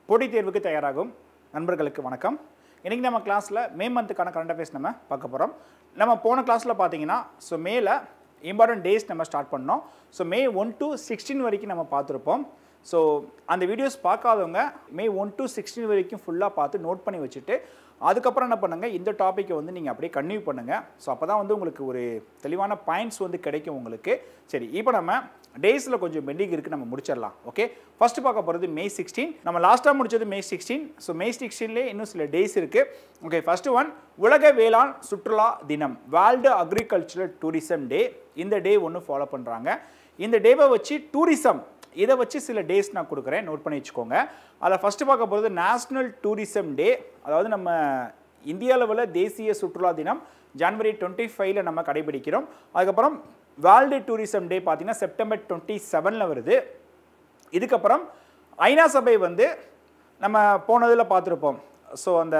போட்டித் தேர்வுக்கு தயாராகும் நண்பர்களுக்கு வணக்கம் இன்றைக்கி நம்ம கிளாஸில் மே மந்த்துக்கான கரண்ட் அஃபேர்ஸ் நம்ம பார்க்க போகிறோம் நம்ம போன கிளாஸில் பார்த்தீங்கன்னா ஸோ மேல இம்பார்ட்டன்ட் டேஸ் நம்ம ஸ்டார்ட் பண்ணோம் so May one to sixteen வரைக்கும் நம்ம பார்த்துருப்போம் ஸோ அந்த வீடியோஸ் பார்க்காதவங்க மே ஒன் டு சிக்ஸ்டீன் வரைக்கும் ஃபுல்லாக பார்த்து நோட் பண்ணி வச்சுட்டு அதுக்கப்புறம் என்ன பண்ணுங்கள் இந்த டாப்பிக்கை வந்து நீங்கள் அப்படியே கன்டினியூ பண்ணுங்கள் ஸோ அப்போ தான் வந்து உங்களுக்கு ஒரு தெளிவான பாயிண்ட்ஸ் வந்து கிடைக்கும் உங்களுக்கு சரி இப்போ நம்ம டேஸில் கொஞ்சம் பெண்டிங் இருக்குது நம்ம முடிச்சிடலாம் ஓகே ஃபர்ஸ்ட் பார்க்க போகிறது மே சிக்ஸ்டீன் நம்ம லாஸ்ட்டாக முடிச்சது மே சிக்ஸ்டீன் ஸோ மே சிக்ஸ்டீன்லேயே இன்னும் சில டேஸ் இருக்குது ஓகே ஃபர்ஸ்ட் ஒன் உலக வேளாண் சுற்றுலா தினம் வேர்ல்டு அக்ரிகல்ச்சரல் டூரிசம் டே இந்த டே ஒன்று ஃபாலோ பண்ணுறாங்க இந்த டேவை வச்சு டூரிசம் இதை வச்சு சில டேஸ் நான் கொடுக்குறேன் நோட் பண்ணி வச்சுக்கோங்க அதில் ஃபஸ்ட்டு பார்க்க போகிறது நேஷ்னல் டூரிசம் டே அதாவது நம்ம இந்திய அளவில் தேசிய சுற்றுலா தினம் ஜனவரி டுவெண்ட்டி ஃபைவ்ல நம்ம கடைபிடிக்கிறோம் அதுக்கப்புறம் வேர்ல்டு டூரிசம் டே பார்த்தீங்கன்னா செப்டம்பர் டுவெண்ட்டி செவனில் வருது இதுக்கப்புறம் ஐநா சபை வந்து நம்ம போனதில் பார்த்துருப்போம் ஸோ அந்த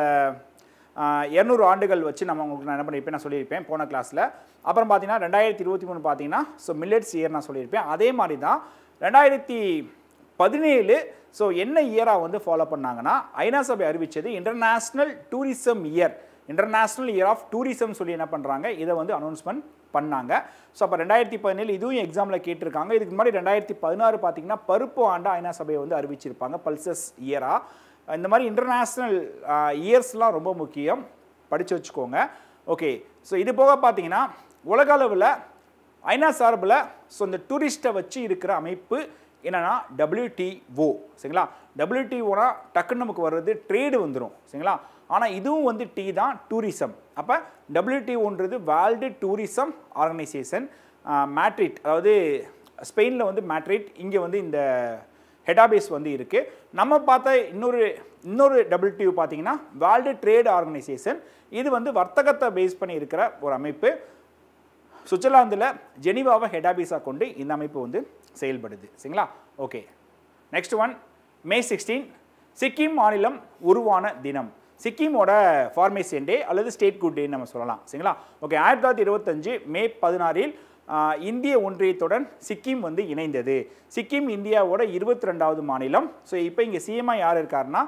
இரநூறு ஆண்டுகள் வச்சு நம்ம உங்களுக்கு நான் என்ன பண்ணியிருப்பேன் நான் சொல்லியிருப்பேன் போன கிளாஸில் அப்புறம் பார்த்தீங்கன்னா ரெண்டாயிரத்தி இருபத்தி மூணு பார்த்தீங்கன்னா ஸோ மில்லட்ஸ் இயர் நான் சொல்லியிருப்பேன் அதே மாதிரி தான் ரெண்டாயிரத்தி பதினேழு ஸோ என்ன இயராக வந்து ஃபாலோ பண்ணாங்கன்னா ஐநா சபை அறிவித்தது international tourism year international year of tourism சொல்லி என்ன பண்ணுறாங்க இதை வந்து அனௌன்ஸ்மெண்ட் பண்ணாங்க ஸோ அப்போ ரெண்டாயிரத்தி பதினேழு இதுவும் எக்ஸாமில் கேட்டிருக்காங்க இதுக்கு முன்னாடி ரெண்டாயிரத்தி பதினாறு பார்த்தீங்கன்னா பருப்பு ஆண்டு ஐநா சபையை வந்து அறிவிச்சிருப்பாங்க பல்சஸ் இயராக இந்த மாதிரி இன்டர்நேஷ்னல் இயர்ஸ்லாம் ரொம்ப முக்கியம் படித்து வச்சுக்கோங்க ஓகே ஸோ இது போக பார்த்தீங்கன்னா உலக அளவில் ஐநா சார்பில் ஸோ இந்த டூரிஸ்ட்டை வச்சு இருக்கிற அமைப்பு என்னன்னா டபிள்யூடிஓ சரிங்களா டபிள்யூடிஓனா டக்குன்னு நமக்கு வர்றது ட்ரேடு வந்துடும் சரிங்களா ஆனால் இதுவும் வந்து டி தான் டூரிசம் அப்போ டபிள்யூடிஓன்றது வேர்ல்டு டூரிசம் ஆர்கனைசேஷன் மேட்ரிட் அதாவது ஸ்பெயினில் வந்து மேட்ரிட் இங்கே வந்து இந்த ஹெடாபேஸ் வந்து இருக்குது நம்ம பார்த்த இன்னொரு இன்னொரு டபிள்யூடியூ பார்த்தீங்கன்னா வேர்ல்டு ட்ரேட் ஆர்கனைசேஷன் இது வந்து வர்த்தகத்தை பேஸ் பண்ணி இருக்கிற ஒரு அமைப்பு சுவிட்சர்லாந்தில் ஜெனிவாவை ஹெடாபீஸாக கொண்டு இந்த அமைப்பு வந்து செயல்படுது சரிங்களா okay next one May sixteen Sikkim மாநிலம் உருவான தினம் சிக்கிமோட ஃபார்மேஷன் டே அல்லது ஸ்டேட் குட் டேன்னு நம்ம சொல்லலாம் சரிங்களா ஓகே ஆயிரத்தி தொள்ளாயிரத்தி இருபத்தஞ்சு மே பதினாறில் இந்திய ஒன்றியத்துடன் சிக்கிம் வந்து இணைந்தது சிக்கிம் இந்தியாவோட இருபத்தி ரெண்டாவது மாநிலம் ஸோ இப்போ இங்கே சிஎம்ஐ யார் இருக்காருன்னா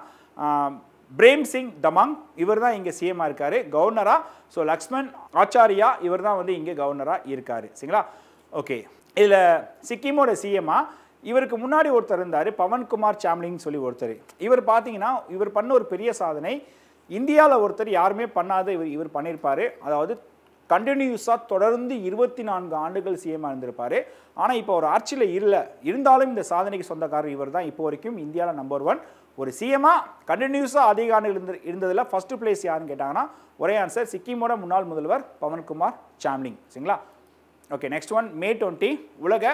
பிரேம் சிங் தமாங் இவர் தான் இங்கே சிஎம்மாக இருக்கார் கவர்னராக ஸோ லக்ஷ்மண் ஆச்சாரியா இவர் தான் வந்து இங்கே கவர்னராக இருக்கார் சரிங்களா ஓகே இதில் சிக்கிமோட சிஎம்மா இவருக்கு முன்னாடி ஒருத்தர் இருந்தார் பவன்குமார் சாம்லிங் சொல்லி ஒருத்தர் இவர் பார்த்தீங்கன்னா இவர் பண்ண ஒரு பெரிய சாதனை இந்தியாவில் ஒருத்தர் யாருமே பண்ணாத இவர் இவர் பண்ணியிருப்பார் அதாவது கண்டினியூஸாக தொடர்ந்து இருபத்தி நான்கு ஆண்டுகள் சிஎம்மாக இருந்திருப்பார் ஆனால் இப்போ ஒரு ஆட்சியில் இல்லை இருந்தாலும் இந்த சாதனைக்கு சொந்தக்காரர் இவர் தான் இப்போ வரைக்கும் இந்தியாவில் நம்பர் ஒன் ஒரு சிஎம்மாக கண்டினியூஸாக அதிக ஆண்டுகள் இருந்து இருந்ததில் ஃபஸ்ட்டு பிளேஸ் யாருன்னு கேட்டாங்கன்னா ஒரே ஆன்சர் சிக்கிமோட முன்னாள் முதல்வர் பவன்குமார் சாம்லிங் சரிங்களா okay next one May twenty உலக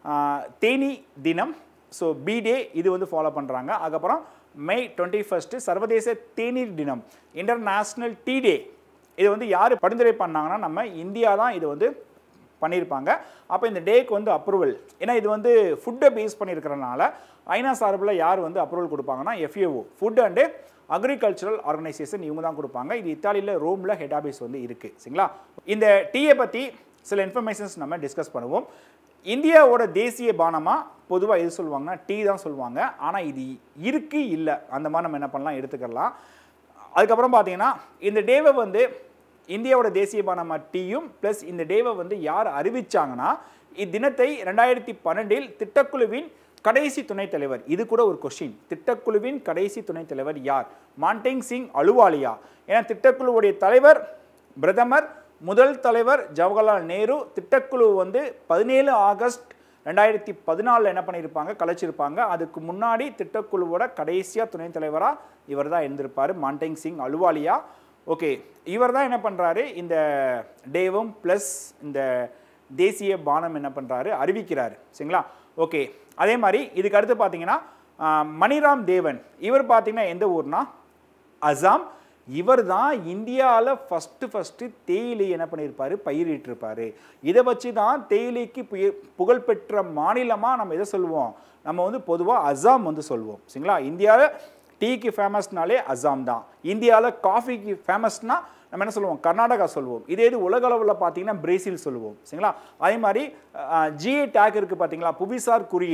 தேனி தினம் ஸோ பி டே இது வந்து ஃபாலோ பண்ணுறாங்க அதுக்கப்புறம் மே டுவெண்ட்டி ஃபஸ்ட்டு சர்வதேச தேநீர் தினம் இன்டர்நேஷ்னல் டீ டே இது வந்து யார் பரிந்துரை பண்ணாங்கன்னா நம்ம இந்தியா தான் இது வந்து பண்ணியிருப்பாங்க அப்போ இந்த டேக்கு வந்து அப்ரூவல் ஏன்னா இது வந்து ஃபுட்டை பேஸ் பண்ணியிருக்கிறனால ஐநா சார்பில் யார் வந்து அப்ரூவல் கொடுப்பாங்கன்னா FAO food and agricultural organisation இவங்க தான் கொடுப்பாங்க இது இத்தாலியில் ரோமில் ஹெட் ஆஃபீஸ் வந்து இருக்குது சரிங்களா இந்த டீயை பற்றி சில இன்ஃபர்மேஷன்ஸ் நம்ம டிஸ்கஸ் பண்ணுவோம் இந்தியாவோட தேசிய பானமாக பொதுவாக எது சொல்லுவாங்கன்னா டீ தான் சொல்லுவாங்க ஆனால் இது இருக்கு இல்லை அந்த மாதிரி நம்ம என்ன பண்ணலாம் எடுத்துக்கலாம் அதுக்கப்புறம் பார்த்தீங்கன்னா இந்த டேவை வந்து இந்தியாவோட தேசிய பானமாக டீயும் ப்ளஸ் இந்த டேவை வந்து யார் அறிவிச்சாங்கன்னா இத்தினத்தை ரெண்டாயிரத்தி பன்னெண்டில் திட்டக்குழுவின் கடைசி துணைத் தலைவர் இது கூட ஒரு கொஸ்டின் திட்டக்குழுவின் கடைசி துணைத் தலைவர் யார் மான்டேங் சிங் அலுவாலியா ஏன்னா திட்டக்குழுவுடைய தலைவர் பிரதமர் முதல் தலைவர் ஜவஹர்லால் நேரு திட்டக்குழு வந்து பதினேழு ஆகஸ்ட் ரெண்டாயிரத்தி பதினாலில் என்ன பண்ணியிருப்பாங்க கலைச்சிருப்பாங்க அதுக்கு முன்னாடி திட்டக்குழுவோட கடைசியாக துணைத் தலைவராக இவர் தான் இருந்திருப்பார் மான்டேங் சிங் அலுவாலியா ஓகே இவர் தான் என்ன பண்ணுறாரு இந்த டேவும் ப்ளஸ் இந்த தேசிய பானம் என்ன பண்ணுறாரு அறிவிக்கிறாரு சரிங்களா ஓகே அதே மாதிரி இதுக்கு அடுத்து பார்த்தீங்கன்னா மணிராம் தேவன் இவர் பார்த்தீங்கன்னா எந்த ஊர்னா அசாம் இவர் தான் இந்தியாவில் ஃபஸ்ட்டு ஃபஸ்ட்டு தேயிலை என்ன பண்ணியிருப்பார் பயிரிட்டிருப்பார் இதை வச்சு தான் தேயிலைக்கு புய புகழ்பெற்ற மாநிலமாக நம்ம எதை சொல்லுவோம் நம்ம வந்து பொதுவாக அசாம் வந்து சொல்லுவோம் சரிங்களா இந்தியாவில் டீக்கு ஃபேமஸ்னாலே அசாம் தான் இந்தியாவில் காஃபிக்கு ஃபேமஸ்னா நம்ம என்ன சொல்லுவோம் கர்நாடகா சொல்லுவோம் இதே இது உலக அளவில் பார்த்தீங்கன்னா பிரேசில் சொல்லுவோம் சரிங்களா அதே மாதிரி ஜிஏ டேக் இருக்குது பார்த்தீங்களா புவிசார் குறியீடு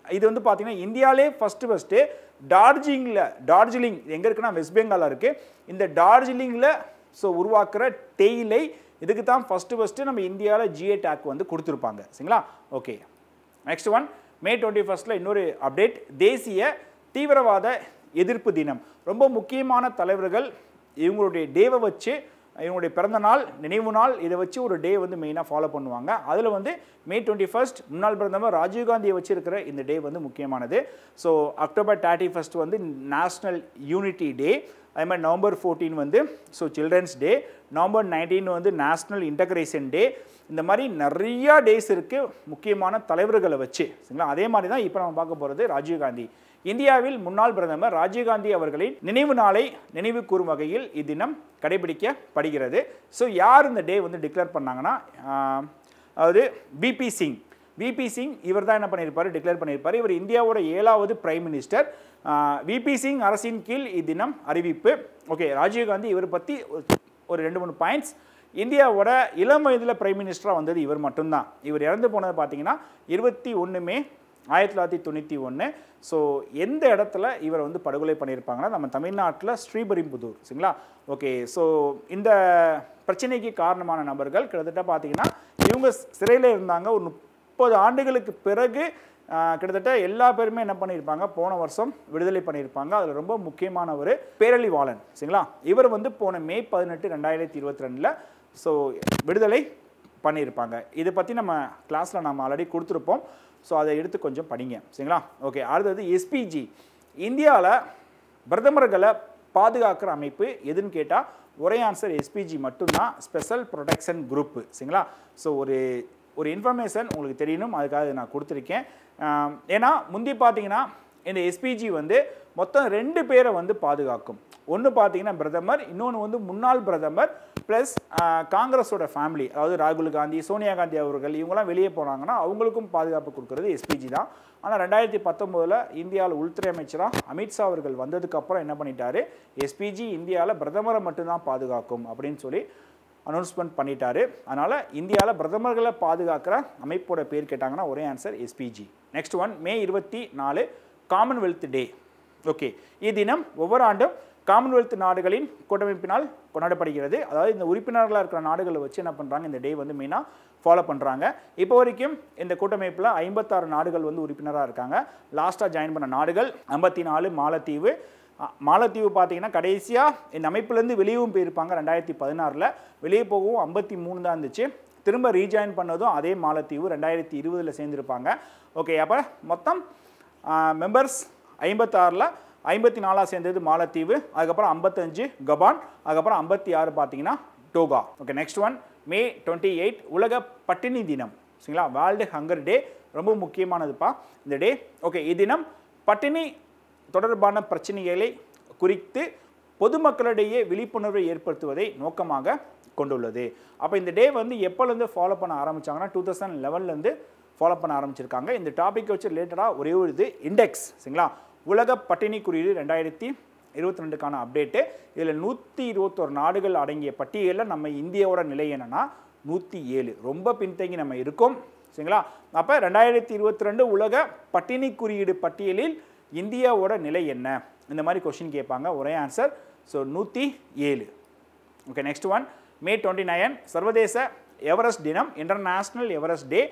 இது வந்து பார்த்தீங்கன்னா இந்தியாவிலே ஃபஸ்ட்டு ஃபஸ்ட்டு டார்ஜிலிங்கில் டார்ஜிலிங் எங்கே இருக்குன்னா வெஸ்ட் பெங்காலில் இருக்குது இந்த டார்ஜிலிங்கில் ஸோ உருவாக்குற தேயிலை இதுக்கு தான் ஃபஸ்ட்டு ஃபஸ்ட்டு நம்ம இந்தியாவில் ஜிஏ டேக் வந்து கொடுத்துருப்பாங்க சரிங்களா okay next one May twenty ஃபஸ்ட்டில் இன்னொரு அப்டேட் தேசிய தீவிரவாத எதிர்ப்பு தினம் ரொம்ப முக்கியமான தலைவர்கள் இவங்களுடைய டேவை வச்சு இவங்களுடைய பிறந்த நாள் நினைவு நாள் இதை வச்சு ஒரு டே வந்து மெயினாக ஃபாலோ பண்ணுவாங்க அதில் வந்து மே டுவெண்ட்டி ஃபஸ்ட் முன்னாள் பிரதமர் ராஜீவ்காந்தியை வச்சிருக்கிற இந்த டே வந்து முக்கியமானது ஸோ அக்டோபர் தேர்ட்டி ஃபஸ்ட் வந்து நேஷ்னல் யூனிட்டி டே அதே மாதிரி நவம்பர் ஃபோர்டீன் வந்து so children's day November nineteen வந்து நேஷ்னல் இன்டகிரேஷன் டே இந்த மாதிரி நிறையா டேஸ் இருக்குது முக்கியமான தலைவர்களை வச்சு சரிங்களா அதே மாதிரி தான் இப்போ நம்ம பார்க்க போகிறது ராஜீவ்காந்தி இந்தியாவில் முன்னாள் பிரதமர் ராஜீவ்காந்தி அவர்களின் நினைவு நாளை நினைவு கூறும் வகையில் இத்தினம் கடைபிடிக்கப்படுகிறது ஸோ யார் இந்த டே வந்து டிக்ளேர் பண்ணாங்கன்னா ஆஹ், அதாவது பிபி சிங் விபி சிங் இவர் தான் என்ன பண்ணியிருப்பார் டிக்ளேர் பண்ணியிருப்பார் இவர் இந்தியாவோட ஏழாவது பிரைம் மினிஸ்டர் விபி சிங் அரசின் கீழ் இத்தினம் அறிவிப்பு ஓகே ராஜீவ்காந்தி இவர் பற்றி ஒரு ரெண்டு மூணு பாயிண்ட்ஸ் இந்தியாவோட இளம் வயதில் பிரைம் மினிஸ்டராக வந்தது இவர் மட்டும்தான் இவர் இறந்து போனது பார்த்தீங்கன்னா இருபத்தி ஒன்று மே ஆயிரத்தி தொள்ளாயிரத்தி தொண்ணூற்றி ஒன்று ஸோ எந்த இடத்துல இவர் வந்து படுகொலை பண்ணியிருப்பாங்கன்னா நம்ம தமிழ்நாட்டில் ஸ்ரீபெரும்புதூர் சரிங்களா ஓகே ஸோ இந்த பிரச்சனைக்கு காரணமான நபர்கள் கிட்டத்தட்ட பார்த்தீங்கன்னா இவங்க சிறையில் இருந்தாங்க ஒரு முப்பது ஆண்டுகளுக்கு பிறகு ஆஹ், கிட்டத்தட்ட எல்லா பேருமே என்ன பண்ணியிருப்பாங்க போன வருஷம் விடுதலை பண்ணியிருப்பாங்க அதில் ரொம்ப முக்கியமானவர் பேரழிவாளன் சரிங்களா இவர் வந்து போன மே பதினெட்டு ரெண்டாயிரத்தி இருபத்தி ரெண்டில் ஸோ விடுதலை பண்ணியிருப்பாங்க இதை பற்றி நம்ம கிளாஸில் நம்ம ஆல்ரெடி கொடுத்துருப்போம் ஸோ அதை எடுத்து கொஞ்சம் படிங்க சரிங்களா ஓகே அடுத்தது எஸ்பிஜி இந்தியாவில் பிரதமர்களை பாதுகாக்கிற அமைப்பு எதுன்னு கேட்டால் ஒரே ஆன்சர் எஸ்பிஜி மட்டும்தான் ஸ்பெஷல் ப்ரொடெக்ஷன் குரூப்பு சரிங்களா ஸோ ஒரு ஒரு இன்ஃபர்மேஷன் உங்களுக்கு தெரியணும் அதுக்காக இதை நான் கொடுத்துருக்கேன் ஆம், ஏன்னா முந்தி பார்த்தீங்கன்னா இந்த எஸ்பிஜி வந்து மொத்தம் ரெண்டு பேரை வந்து பாதுகாக்கும் ஒன்று பார்த்தீங்கன்னா பிரதமர் இன்னொன்று வந்து முன்னாள் பிரதமர் ப்ளஸ் காங்கிரஸோட ஃபேமிலி அதாவது ராகுல் காந்தி சோனியா காந்தி அவர்கள் இவங்கெல்லாம் வெளியே போனாங்கன்னா அவங்களுக்கும் பாதுகாப்பு கொடுக்குறது எஸ்பிஜி தான் ஆனால் ரெண்டாயிரத்தி பத்தொம்போதில் இந்தியாவில் உள்துறை அமைச்சராக அமித்ஷா அவர்கள் வந்ததுக்கப்புறம் என்ன பண்ணிட்டாரு எஸ்பிஜி இந்தியாவில் பிரதமரை மட்டும்தான் பாதுகாக்கும் அப்படின்னு சொல்லி அனௌன்ஸ்மெண்ட் பண்ணிட்டாரு அதனால் இந்தியாவில் பிரதமர்களை பாதுகாக்கிற அமைப்போட பேர் கேட்டாங்கன்னா ஒரே answer SPG next one May இருபத்தி நாலு காமன்வெல்த் டே ஓகே இத்தினம் ஒவ்வொரு ஆண்டும் காமன்வெல்த் நாடுகளின் கூட்டமைப்பினால் கொண்டாடப்படுகிறது அதாவது இந்த உறுப்பினர்களாக இருக்கிற நாடுகளை வச்சு என்ன பண்ணுறாங்க இந்த டே வந்து மெயினாக ஃபாலோ பண்ணுறாங்க இப்போ வரைக்கும் இந்த கூட்டமைப்பில் ஐம்பத்தாறு நாடுகள் வந்து உறுப்பினராக இருக்காங்க லாஸ்ட்டாக ஜாயின் பண்ண நாடுகள் ஐம்பத்தி நாலு மாலத்தீவு அ, மாலத்தீவு பார்த்தீங்கன்னா கடைசியாக இந்த அமைப்புலேருந்து வெளியவும் போயிருப்பாங்க ரெண்டாயிரத்தி பதினாறில் வெளியே போகவும் ஐம்பத்தி மூணு தான் இருந்துச்சு திரும்ப ரீஜாயின் பண்ணதும் அதே மாலத்தீவு ரெண்டாயிரத்தி இருபதில் சேர்ந்துருப்பாங்க ஓகே அப்போ மொத்தம் மெம்பர்ஸ் ஐம்பத்தாறில் ஐம்பத்தி நாலாக சேர்ந்தது மாலத்தீவு அதுக்கப்புறம் ஐம்பத்தஞ்சு கபான் அதுக்கப்புறம் ஐம்பத்தி ஆறு பார்த்தீங்கன்னா Doha okay next one May twenty eight உலக பட்டினி தினம் சரிங்களா வேர்ல்டு ஹங்கர் டே ரொம்ப முக்கியமானதுப்பா இந்த டே ஓகே இத்தினம் பட்டினி தொடர்பான பிரச்சனைகளை குறித்து பொதுமக்களிடையே விழிப்புணர்வை ஏற்படுத்துவதை நோக்கமாக கொண்டுள்ளது அப்போ இந்த டே வந்து எப்போலேருந்து ஃபாலோ பண்ண ஆரம்பிச்சாங்கன்னா டூ தௌசண்ட் லெவன்லேருந்து ஃபாலோ பண்ண ஆரம்பிச்சிருக்காங்க இந்த டாபிக் வச்சு ரிலேட்டடாக ஒரே ஒரு இது இண்டெக்ஸ் சரிங்களா உலக பட்டினி குறியீடு ரெண்டாயிரத்தி இருபத்தி ரெண்டுக்கான அப்டேட்டு இதில் நூற்றி இருபத்தோரு நாடுகள் அடங்கிய பட்டியலில் நம்ம இந்தியாவோட நிலை என்னன்னா நூற்றி ஏழு ரொம்ப பின்தங்கி நம்ம இருக்கோம் சரிங்களா அப்போ ரெண்டாயிரத்தி இருபத்தி ரெண்டு உலக பட்டினி குறியீடு பட்டியலில் இந்தியாவோட நிலை என்ன இந்த மாதிரி கொஷின் கேட்பாங்க ஒரே ஆன்சர் ஸோ நூற்றி ஏழு okay next one May twenty nine சர்வதேச எவரெஸ்ட் தினம் இன்டர்நேஷ்னல் எவரெஸ்ட் டே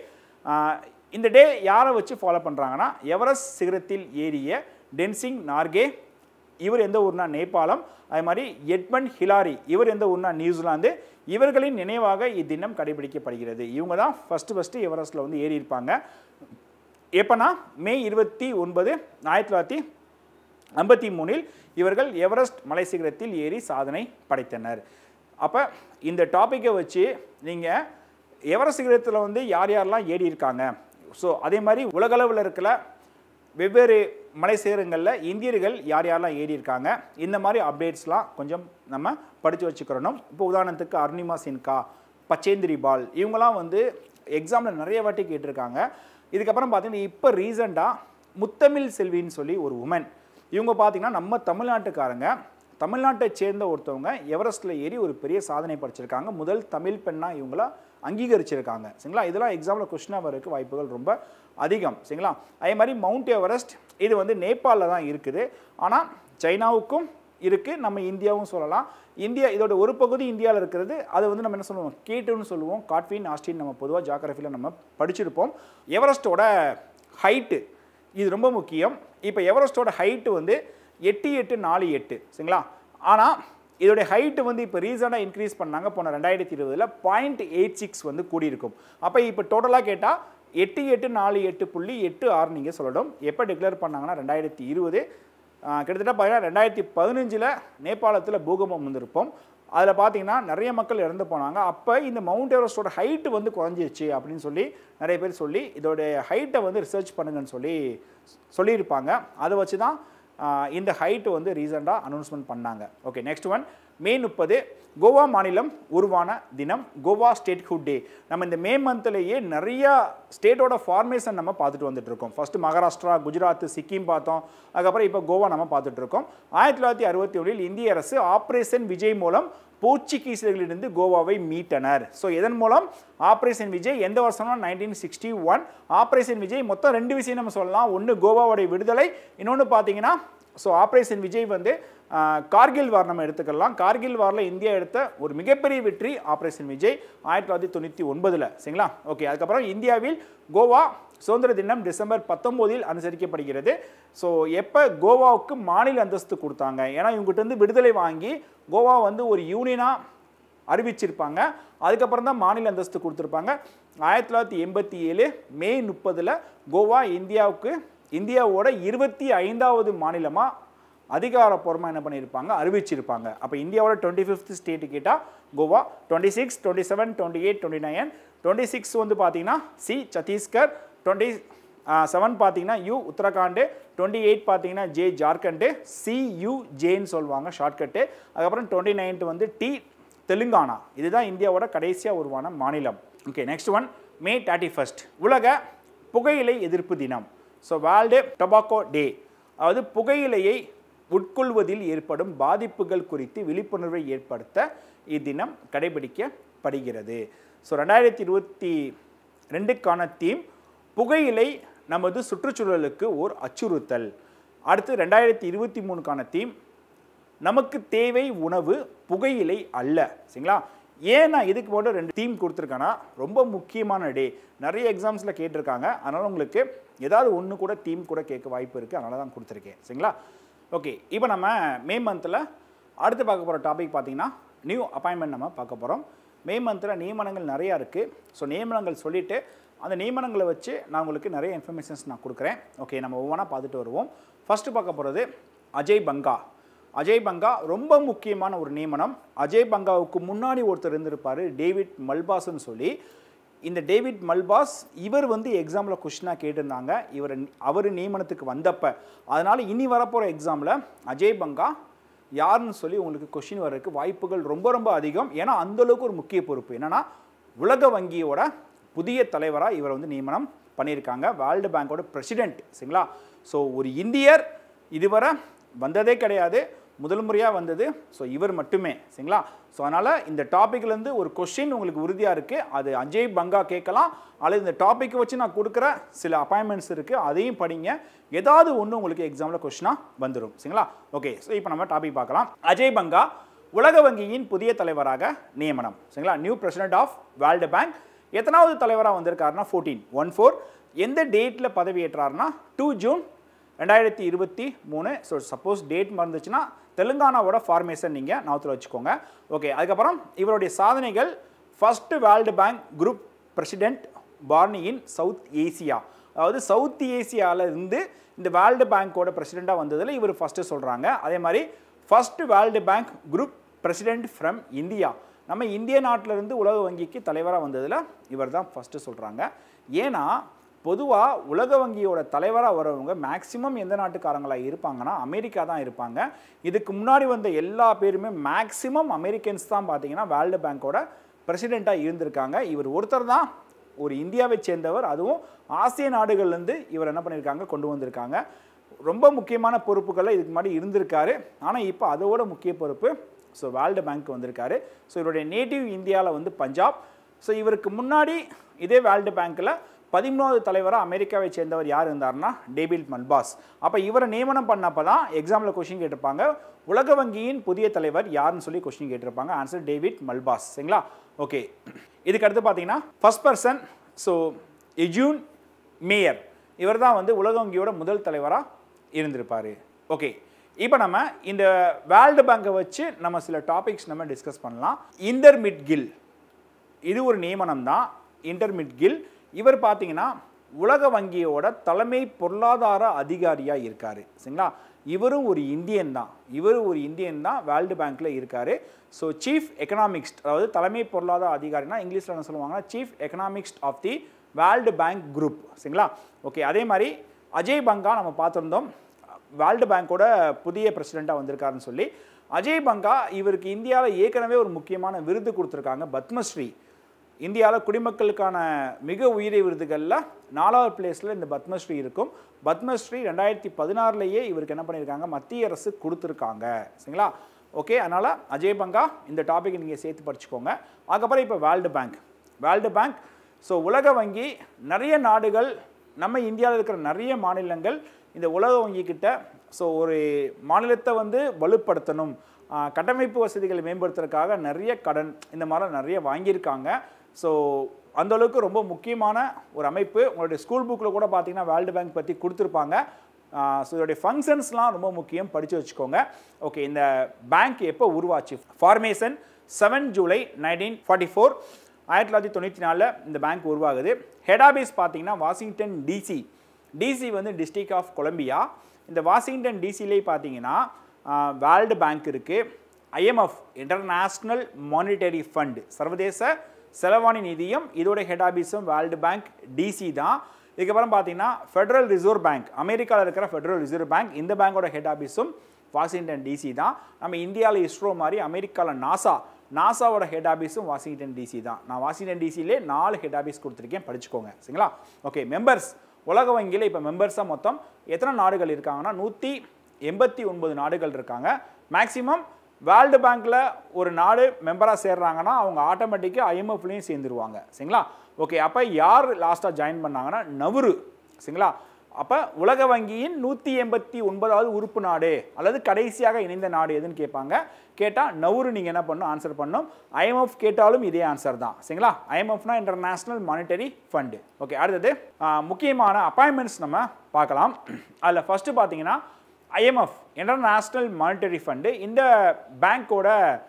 இந்த டே யாரை வச்சு ஃபாலோ பண்ணுறாங்கன்னா எவரெஸ்ட் சிகரத்தில் ஏறிய டென்சிங் நார்கே இவர் எந்த ஊர்னா நேபாளம் அதே மாதிரி எட்மண்ட் ஹிலாரி இவர் எந்த ஊர்னா நியூசிலாந்து இவர்களின் நினைவாக இத்தினம் கடைபிடிக்கப்படுகிறது இவங்க தான் ஃபஸ்ட்டு ஃபஸ்ட்டு எவரெஸ்ட்டில் வந்து ஏறி இருப்பாங்க எப்போனா மே இருபத்தி ஒன்பது ஆயிரத்தி தொள்ளாயிரத்தி ஐம்பத்தி மூணில் இவர்கள் எவரெஸ்ட் மலை சிகரத்தில் ஏறி சாதனை படைத்தனர் அப்போ இந்த டாப்பிக்கை வச்சு நீங்கள் எவரெஸ்ட் சிகரத்தில் வந்து யார் யாரெல்லாம் ஏறி இருக்காங்க ஸோ அதே மாதிரி உலகளவில் இருக்கிற வெவ்வேறு மலை சிகரங்களில் இந்தியர்கள் யார் யாரெல்லாம் ஏறி இருக்காங்க இந்த மாதிரி அப்டேட்ஸ்லாம் கொஞ்சம் நம்ம படித்து வச்சுக்கிறணும் இப்போ உதாரணத்துக்கு அருணிமா சின்கா பச்சேந்திரி பால் இவங்கெல்லாம் வந்து எக்ஸாமில் நிறைய வாட்டி கேட்டிருக்காங்க இதுக்கப்புறம் பார்த்தீங்கன்னா இப்போ ரீசெண்டாக முத்தமிழ் செல்வின்னு சொல்லி ஒரு உமன் இவங்க பார்த்தீங்கன்னா நம்ம தமிழ்நாட்டுக்காரங்க தமிழ்நாட்டை சேர்ந்த ஒருத்தவங்க எவரெஸ்ட்டில் ஏறி ஒரு பெரிய சாதனை படிச்சிருக்காங்க முதல் தமிழ் பெண்ணாக இவங்கள அங்கீகரிச்சிருக்காங்க சரிங்களா இதெல்லாம் எக்ஸாம்பிள் கொஸ்டினாக வரதுக்கு வாய்ப்புகள் ரொம்ப அதிகம் சரிங்களா அதே மாதிரி மவுண்ட் எவரெஸ்ட் இது வந்து நேபாளில் தான் இருக்குது ஆனால் சைனாவுக்கும் இருக்குது நம்ம இந்தியாவும் சொல்லலாம் இந்தியா இதோட ஒரு பகுதி இந்தியாவில் இருக்கிறது அது வந்து நம்ம என்ன சொல்லுவோம் கேட்டுன்னு சொல்லுவோம் காட்வின் ஆஸ்டின் நம்ம பொதுவாக ஜாகிரஃபியில் நம்ம படிச்சிருப்போம் எவரெஸ்ட்டோட ஹைட்டு இது ரொம்ப முக்கியம் இப்போ எவரெஸ்ட்டோட ஹைட்டு வந்து எட்டு எட்டு நாலு எட்டு சரிங்களா ஆனால் இதோடைய ஹைட்டு வந்து இப்போ ரீசனாக இன்க்ரீஸ் பண்ணாங்க போன ரெண்டாயிரத்தி இருபதில் பாயிண்ட் எயிட் சிக்ஸ் வந்து கூடியிருக்கும் அப்போ இப்போ டோட்டலாக கேட்டால் எட்டு எட்டு நாலு எட்டு புள்ளி எட்டு ஆறு நீங்கள் சொல்லணும் எப்போ டிக்ளேர் பண்ணாங்கன்னா ரெண்டாயிரத்தி இருபது கிட்டத்தட்ட பார்த்தீங்கன்னா ரெண்டாயிரத்தி பதினஞ்சில் நேபாளத்தில் பூகம்பம் வந்திருப்போம் அதில் பார்த்தீங்கன்னா நிறைய மக்கள் இறந்து போனாங்க அப்போ இந்த மவுண்ட் எவரெஸ்டோட ஹைட்டு வந்து குறைஞ்சிருச்சு அப்படின்னு சொல்லி நிறைய பேர் சொல்லி இதோடைய ஹைட்டை வந்து ரிசர்ச் பண்ணுங்கன்னு சொல்லி சொல்லியிருப்பாங்க அதை வச்சு தான் ஆஹ், இந்த ஹைட்டு வந்து ரீசெண்டாக அனௌன்ஸ்மெண்ட் பண்ணாங்க ஓகே நெக்ஸ்ட் ஒன் மே முப்பது கோவா மாநிலம் உருவான தினம் கோவா ஸ்டேட்ஹுட் டே நம்ம இந்த மே மந்த்லேயே நிறையா ஸ்டேட்டோட ஃபார்மேஷன் நம்ம பார்த்துட்டு வந்துட்டு இருக்கோம் ஃபர்ஸ்ட் மகாராஷ்டிரா குஜராத் சிக்கிம் பார்த்தோம் அதுக்கப்புறம் இப்போ கோவா நம்ம பார்த்துட்டு இருக்கோம் ஆயிரத்தி தொள்ளாயிரத்தி அறுபத்தி ஒன்றில் இந்திய அரசு ஆப்ரேஷன் விஜய் மூலம் போர்ச்சுகீசியர்களிலிருந்து கோவாவை மீட்டனர் ஸோ இதன் மூலம் ஆப்ரேஷன் விஜய் எந்த வருஷம்னா nineteen sixty one operation Vijay மொத்தம் ரெண்டு விஷயம் நம்ம சொல்லலாம் ஒன்று கோவாவுடைய விடுதலை இன்னொன்று பார்த்தீங்கன்னா ஸோ ஆப்ரேஷன் விஜய் வந்து ஆஹ், கார்கில் வார் நம்ம எடுத்துக்கலாம் கார்கில் வாரில் இந்தியா எடுத்த ஒரு மிகப்பெரிய வெற்றி ஆப்ரேஷன் விஜய் ஆயிரத்தி தொள்ளாயிரத்தி தொண்ணூற்றி ஒன்பதில் சரிங்களா ஓகே அதுக்கப்புறம் இந்தியாவில் கோவா சுதந்திர தினம் டிசம்பர் பத்தொம்போதில் அனுசரிக்கப்படுகிறது ஸோ எப்போ கோவாவுக்கு மாநில அந்தஸ்து கொடுத்தாங்க ஏன்னா இவங்ககிட்ட இருந்து விடுதலை வாங்கி கோவா வந்து ஒரு யூனியனாக அறிவிச்சிருப்பாங்க அதுக்கப்புறம் தான் மாநில அந்தஸ்து கொடுத்துருப்பாங்க ஆயிரத்தி தொள்ளாயிரத்தி எண்பத்தி ஏழு மே முப்பதில் கோவா இந்தியாவுக்கு இந்தியாவோட இருபத்தி ஐந்தாவது மாநிலமாக அதிகாரப்பூர்வமாக என்ன பண்ணியிருப்பாங்க அறிவிச்சிருப்பாங்க அப்போ இந்தியாவோட டுவெண்ட்டி ஃபிஃப்த் ஸ்டேட்டு கேட்டால் Goa twenty six twenty seven twenty eight twenty nine twenty six வந்து பார்த்தீங்கன்னா சி சத்தீஸ்கர் டுவெண்ட்டி செவன் பார்த்தீங்கன்னா யூ உத்தரகாண்டு டுவெண்ட்டி எயிட் பார்த்தீங்கன்னா ஜே ஜார்க்கண்டு சி யூ ஜேன்னு சொல்லுவாங்க ஷார்ட்கட்டு அதுக்கப்புறம் டுவெண்ட்டி நைன்த்து வந்து டி தெலுங்கானா இதுதான் இந்தியாவோட கடைசியாக உருவான மாநிலம் okay next one May thirty first உலக புகையிலை எதிர்ப்பு தினம் ஸோ வேர்ல்டு டொபாக்கோ டே அதாவது புகையிலையை உட்கொள்வதில் ஏற்படும் பாதிப்புகள் குறித்து விழிப்புணர்வை ஏற்படுத்த இத்தினம் கடைபிடிக்கப்படுகிறது ஸோ ரெண்டாயிரத்தி இருபத்தி ரெண்டுக்கான தீம் புகையிலை நமது சுற்றுச்சூழலுக்கு ஓர் அச்சுறுத்தல் அடுத்து ரெண்டாயிரத்தி இருபத்தி மூணுக்கான தீம் நமக்கு தேவை உணவு புகையிலை அல்ல சரிங்களா ஏன் நான் இதுக்கு மட்டும் ரெண்டு தீம் கொடுத்துருக்கேன்னா ரொம்ப முக்கியமான டே நிறைய எக்ஸாம்ஸில் கேட்டிருக்காங்க அதனால் உங்களுக்கு ஏதாவது ஒன்று கூட தீம் கூட கேட்க வாய்ப்பு இருக்குது அதனால தான் கொடுத்துருக்கேன் சரிங்களா ஓகே இப்போ நம்ம மே மந்தில் அடுத்து பார்க்க போகிற டாபிக் பார்த்தீங்கன்னா நியூ அப்பாயின்மெண்ட் நம்ம பார்க்க போகிறோம் மே மந்தில் நியமனங்கள் நிறையா இருக்குது ஸோ நியமனங்கள் சொல்லிவிட்டு அந்த நியமனங்களை வச்சு நான் உங்களுக்கு நிறைய இன்ஃபர்மேஷன்ஸ் நான் கொடுக்குறேன் ஓகே நம்ம ஒவ்வொன்றா பார்த்துட்டு வருவோம் ஃபஸ்ட்டு பார்க்க போகிறது அஜய் பங்கா அஜய் பங்கா ரொம்ப முக்கியமான ஒரு நியமனம் அஜய் பங்காவுக்கு முன்னாடி ஒருத்தர் இருந்திருப்பார் டேவிட் மல்பாஸ்ன்னு சொல்லி இந்த டேவிட் மல்பாஸ் இவர் வந்து எக்ஸாமில் கொஷினாக கேட்டிருந்தாங்க இவர் அவர் நியமனத்துக்கு வந்தப்ப அதனால் இனி வரப்போகிற எக்ஸாமில் அஜய் பங்கா யாருன்னு சொல்லி உங்களுக்கு கொஷின் வர்றதுக்கு வாய்ப்புகள் ரொம்ப ரொம்ப அதிகம் ஏன்னா அந்தளவுக்கு ஒரு முக்கிய பொறுப்பு என்னென்னா உலக வங்கியோட புதிய தலைவராக இவர் வந்து நியமனம் பண்ணியிருக்காங்க வேர்ல்டு பேங்கோட பிரசிடென்ட் சரிங்களா ஸோ ஒரு இந்தியர் இதுவரை வந்ததே கிடையாது முதல் முறையாக வந்தது ஸோ இவர் மட்டுமே சரிங்களா ஸோ அதனால் இந்த டாப்பிக்லேருந்து ஒரு கொஷின் உங்களுக்கு உறுதியாக இருக்குது அது அஜய் பங்கா கேட்கலாம் அல்லது இந்த டாப்பிக்கை வச்சு நான் கொடுக்குற சில அப்பாயின்மெண்ட்ஸ் இருக்குது அதையும் படிங்க ஏதாவது ஒன்று உங்களுக்கு எக்ஸாமில் கொஷினாக வந்துடும் சரிங்களா ஓகே ஸோ இப்போ நம்ம டாபிக் பார்க்கலாம் அஜய் பங்கா உலக வங்கியின் புதிய தலைவராக நியமனம் சரிங்களா new president of World Bank எத்தனாவது தலைவராக வந்திருக்காருன்னா ஃபோர்டீன் ஒன் ஃபோர் எந்த டேட்டில் பதவியேற்றாருன்னா டூ ஜூன் ரெண்டாயிரத்தி இருபத்தி மூணு ஸோ சப்போஸ் டேட் மறந்துச்சுன்னா தெலுங்கானாவோட ஃபார்மேஷன் நீங்கள் நாத்தில் வச்சுக்கோங்க ஓகே அதுக்கப்புறம் இவருடைய சாதனைகள் first World Bank group president born in South Asia அதாவது சவுத் ஏசியாவில் இருந்து இந்த வேர்ல்டு பேங்க்கோட பிரசிடெண்ட்டாக வந்ததில் இவர் ஃபஸ்ட்டு சொல்கிறாங்க அதே மாதிரி first World Bank group president from India நம்ம இந்திய நாட்டில இருந்து உலக வங்கிக்கு தலைவராக வந்ததில் இவர் தான் ஃபஸ்ட்டு சொல்கிறாங்க ஏன்னா பொதுவாக உலக வங்கியோட தலைவராக வரவங்க மேக்சிமம் எந்த நாட்டுக்காரங்களாக இருப்பாங்கன்னா அமெரிக்கா தான் இருப்பாங்க இதுக்கு முன்னாடி வந்த எல்லா பேருமே மேக்சிமம் அமெரிக்கன்ஸ் தான் பார்த்தீங்கன்னா வேர்ல்டு பேங்க்கோட பிரசிடெண்ட்டாக இருந்திருக்காங்க இவர் ஒருத்தர் தான் ஒரு இந்தியாவை சேர்ந்தவர் அதுவும் ஆசிய நாடுகள்லேருந்து இவர் என்ன பண்ணியிருக்காங்க கொண்டு வந்திருக்காங்க ரொம்ப முக்கியமான பொறுப்புகளில் இதுக்கு முன்னாடி இருந்திருக்காரு ஆனால் இப்போ அதோட முக்கிய பொறுப்பு ஸோ வேர்ல்டு பேங்க் வந்திருக்காரு ஸோ இவருடைய நேட்டிவ் இந்தியாவில் வந்து பஞ்சாப் ஸோ இவருக்கு முன்னாடி இதே வேர்ல்டு பேங்க்கில் பதிமூணாவது தலைவராக அமெரிக்காவை சேர்ந்தவர் யார் இருந்தார்னா டேவிட் மல்பாஸ் அப்போ இவரை நியமனம் பண்ணப்போ தான் எக்ஸாமில் கொஷின் கேட்டிருப்பாங்க உலக வங்கியின் புதிய தலைவர் யாருன்னு சொல்லி கொஷின் கேட்டிருப்பாங்க ஆன்சர் டேவிட் மல்பாஸ் சரிங்களா ஓகே இதுக்கு அடுத்து பார்த்தீங்கன்னா first person so Eugene Meyer இவர் தான் வந்து உலக வங்கியோட முதல் தலைவராக இருந்திருப்பார் ஓகே இப்போ நம்ம இந்த வேர்ல்டு பேங்கை வச்சு நம்ம சில டாபிக்ஸ் நம்ம டிஸ்கஸ் பண்ணலாம் இன்டர்மிட் கில் இது ஒரு நியமனம் தான் இன்டர்மிட் கில் இவர் பார்த்தீங்கன்னா உலக வங்கியோட தலைமை பொருளாதார அதிகாரியாக இருக்கார் சரிங்களா இவரும் ஒரு இந்தியன் தான் இவர் ஒரு இந்தியன் தான் வேர்ல்டு பேங்க்கில் இருக்கார் ஸோ சீஃப் எக்கனாமிக்ஸ்ட் அதாவது தலைமை பொருளாதார அதிகாரினா இங்கிலீஷில் என்ன சொல்லுவாங்கன்னா chief economist of the World Bank group சரிங்களா ஓகே அதே மாதிரி அஜய் பங்கா நம்ம பார்த்துருந்தோம் வேர்ல்டு பேங்க்கோட புதிய பிரசிடெண்ட்டாக வந்திருக்காருன்னு சொல்லி அஜய் பங்கா இவருக்கு இந்தியாவில் ஏற்கனவே ஒரு முக்கியமான விருது கொடுத்துருக்காங்க பத்மஸ்ரீ இந்தியாவில் குடிமக்களுக்கான மிக உயிரை விருதுகளில் நாலாவது பிளேஸில் இந்த பத்மஸ்ரீ இருக்கும் பத்மஸ்ரீ ரெண்டாயிரத்தி பதினாறுலேயே இவருக்கு என்ன பண்ணியிருக்காங்க மத்திய அரசு கொடுத்துருக்காங்க சரிங்களா ஓகே அதனால் அஜய் பங்கா இந்த டாபிக் நீங்கள் சேர்த்து படிச்சுக்கோங்க அதுக்கப்புறம் இப்போ World Bank World Bank so உலக வங்கி நிறைய நாடுகள் நம்ம இந்தியாவில் இருக்கிற நிறைய மாநிலங்கள் இந்த உலக வங்கி கிட்ட ஸோ ஒரு மாநிலத்தை வந்து வலுப்படுத்தணும் ஆஹ், கட்டமைப்பு வசதிகளை மேம்படுத்துறதுக்காக நிறைய கடன் இந்த மாதிரிலாம் நிறைய வாங்கியிருக்காங்க ஸோ அந்த அளவுக்கு ரொம்ப முக்கியமான ஒரு அமைப்பு உங்களுடைய ஸ்கூல் புக்கில் கூட பார்த்தீங்கன்னா வேர்ல்டு பேங்க் பற்றி கொடுத்துருப்பாங்க ஸோ இதோடைய ஃபங்க்ஷன்ஸ்லாம் ரொம்ப முக்கியம் படித்து வச்சுக்கோங்க ஓகே இந்த பேங்க் எப்போ உருவாச்சு formation seven July nineteen forty four ஆயிரத்தி தொள்ளாயிரத்தி தொண்ணூற்றி நாலில் இந்த பேங்க் உருவாகுது ஹெட் ஆஃபீஸ் பார்த்தீங்கன்னா வாஷிங்டன் டிசி டிசி வந்து டிஸ்ட்ரிக்ட் ஆஃப் கொலம்பியா இந்த வாஷிங்டன் டிசிலே பார்த்தீங்கன்னா வேர்ல்டு பேங்க் இருக்குது ஐஎம்எஃப் இன்டர்நேஷ்னல் மானிட்டரி ஃபண்ட் சர்வதேச செலவாணி நிதியம் இதோட ஹெட் ஆஃபீஸும் வேர்ல்டு பேங்க் டிசி தான் இதுக்கப்புறம் பார்த்தீங்கன்னா ஃபெடரல் ரிசர்வ் பேங்க் அமெரிக்காவில் இருக்கிற ஃபெடரல் ரிசர்வ் பேங்க் இந்த பேங்கோட ஹெட் ஆஃபீஸும் வாஷிங்டன் டிசி தான் நம்ம இந்தியாவில் இஸ்ரோ மாதிரி அமெரிக்காவில் நாசா நாசாவோட ஹெட் ஆஃபீஸும் வாஷிங்டன் டிசி தான் நான் வாஷிங்டன் டிசிலே நாலு ஹெட் ஆஃபீஸ் கொடுத்துருக்கேன் படிச்சுக்கோங்க சரிங்களா ஓகே மெம்பர்ஸ் உலக வங்கியில் இப்போ மெம்பர்ஸாக மொத்தம் எத்தனை நாடுகள் இருக்காங்கன்னா நூற்றி எண்பத்தி ஒன்பது நாடுகள் இருக்காங்க மேக்ஸிமம் வேர்ல்டு பேங்க்கில் ஒரு நாடு மெம்பராக சேர்றாங்கன்னா அவங்க ஆட்டோமேட்டிக்காக ஐஎம்எஃப்லேயும் சேர்ந்துருவாங்க சரிங்களா ஓகே அப்போ யார் லாஸ்ட்டாக ஜாயின் பண்ணாங்கன்னா நவுரு சரிங்களா அப்போ உலக வங்கியின் நூற்றி எண்பத்தி ஒன்பதாவது உறுப்பு நாடு அல்லது கடைசியாக இணைந்த நாடு எதுன்னு கேட்பாங்க கேட்டால் நவுரு நீங்கள் என்ன பண்ணணும் ஆன்சர் பண்ணணும் ஐஎம்எஃப் கேட்டாலும் இதே ஆன்சர் தான் சரிங்களா ஐஎம்எஃப்னா இன்டர்நேஷ்னல் மானிட்டரி ஃபண்டு ஓகே அடுத்தது ஆ, முக்கியமான அப்பாயின்மெண்ட்ஸ் நம்ம பார்க்கலாம் அதில் ஃபஸ்ட்டு பார்த்தீங்கன்னா ஐஎம்எஃப் இன்டர்நேஷ்னல் மானிட்டரி ஃபண்டு இந்த பேங்க்கோட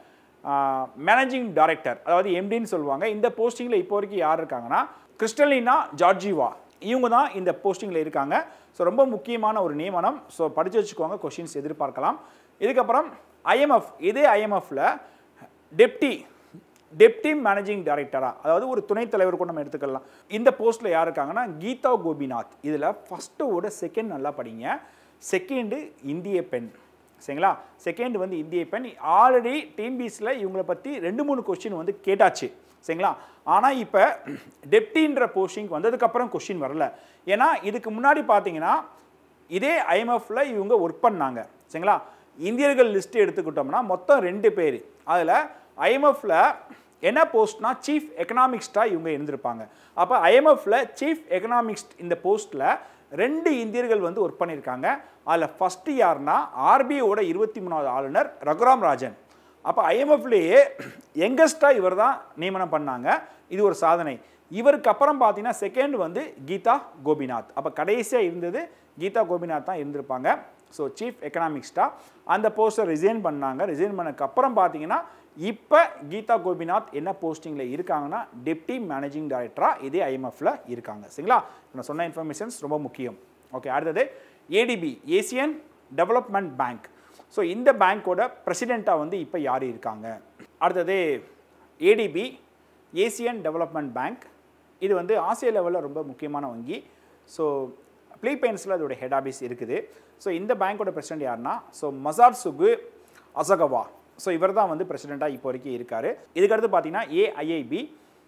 மேனேஜிங் டைரக்டர் அதாவது எம்டின்னு சொல்லுவாங்க இந்த போஸ்டிங்கில் இப்போ வரைக்கும் யார் இருக்காங்கன்னா கிறிஸ்டலினா ஜார்ஜிவா இவங்க தான் இந்த போஸ்டிங்கில் இருக்காங்க ஸோ ரொம்ப முக்கியமான ஒரு நியமனம் ஸோ படித்து வச்சுக்கோங்க கொஷின்ஸ் எதிர்பார்க்கலாம் இதுக்கப்புறம் ஐஎம்எஃப் இதே ஐஎம்எஃப்ல டெப்டி டெப்டி மேனேஜிங் டைரக்டரா அதாவது ஒரு துணைத் தலைவர் கூட நம்ம எடுத்துக்கலாம் இந்த போஸ்ட்டில் யார் இருக்காங்கன்னா கீதா கோபிநாத் இதில் ஃபஸ்ட்டோட செகண்ட் நல்லா படிங்க செகண்டு இந்திய பெண் சரிங்களா செகண்ட் வந்து இந்திய பெண் ஆல்ரெடி டிஎம்பிஸில் இவங்களை பற்றி ரெண்டு மூணு கொஸ்டின் வந்து கேட்டாச்சு சரிங்களா ஆனால் இப்போ டெப்டின்ற போஸ்டிங் வந்ததுக்கப்புறம் கொஸ்டின் வரல ஏன்னா இதுக்கு முன்னாடி பார்த்தீங்கன்னா இதே ஐஎம்எஃப்ல இவங்க ஒர்க் பண்ணாங்க சரிங்களா இந்தியர்கள் லிஸ்ட் எடுத்துக்கிட்டோம்னா மொத்தம் ரெண்டு பேர் அதில் ஐஎம்எஃப்ல என்ன போஸ்ட்னா சீஃப் எக்கனாமிக்ஸ்டாக இவங்க இருந்திருப்பாங்க அப்போ ஐஎம்எஃப்ல சீஃப் எக்கனாமிக்ஸ்ட் இந்த போஸ்ட்டில் ரெண்டு இந்தியர்கள் வந்து ஒர்க் பண்ணியிருக்காங்க அதில் ஃபஸ்ட்டு யாருன்னா ஆர்பிஐயோட இருபத்தி மூணாவது ஆளுநர் ரகுராம் ராஜன் அப்போ ஐஎம்எஃப்லேயே யங்கஸ்டாக இவர் தான் நியமனம் பண்ணாங்க இது ஒரு சாதனை இவருக்கு அப்புறம் பார்த்தீங்கன்னா செகண்ட் வந்து கீதா கோபிநாத் அப்போ கடைசியாக இருந்தது கீதா கோபிநாத் தான் இருந்திருப்பாங்க ஸோ சீஃப் எக்கனாமிக்ஸ்டா அந்த போஸ்ட்டை ரிசைன் பண்ணாங்க ரிசைன் பண்ணதுக்கு அப்புறம் பார்த்தீங்கன்னா இப்போ கீதா கோபிநாத் என்ன போஸ்டிங்கில் இருக்காங்கன்னா டெப்டி மேனேஜிங் டைரக்டராக இதே ஐஎம்எஃப்ல இருக்காங்க சரிங்களா நான் சொன்ன இன்ஃபர்மேஷன்ஸ் ரொம்ப முக்கியம் ஓகே அடுத்தது ADB Asian Development Bank so இந்த பேங்க்கோட பிரசிடெண்ட்டாக வந்து இப்போ யார் இருக்காங்க அடுத்தது ஏடிபி ஏசியன் டெவலப்மெண்ட் பேங்க் இது வந்து ஆசிய லெவலில் ரொம்ப முக்கியமான வங்கி ஸோ பிலிப்பைன்ஸில் அதோட ஹெட் ஆஃபீஸ் இருக்குது ஸோ இந்த பேங்க்கோட பிரசிடென்ட் யாருன்னா so Masatsugu Asakawa so இவர் தான் வந்து பிரசிடெண்ட்டாக இப்போ வரைக்கும் இருக்கார் இதுக்கடுத்து பார்த்தீங்கன்னா AIIB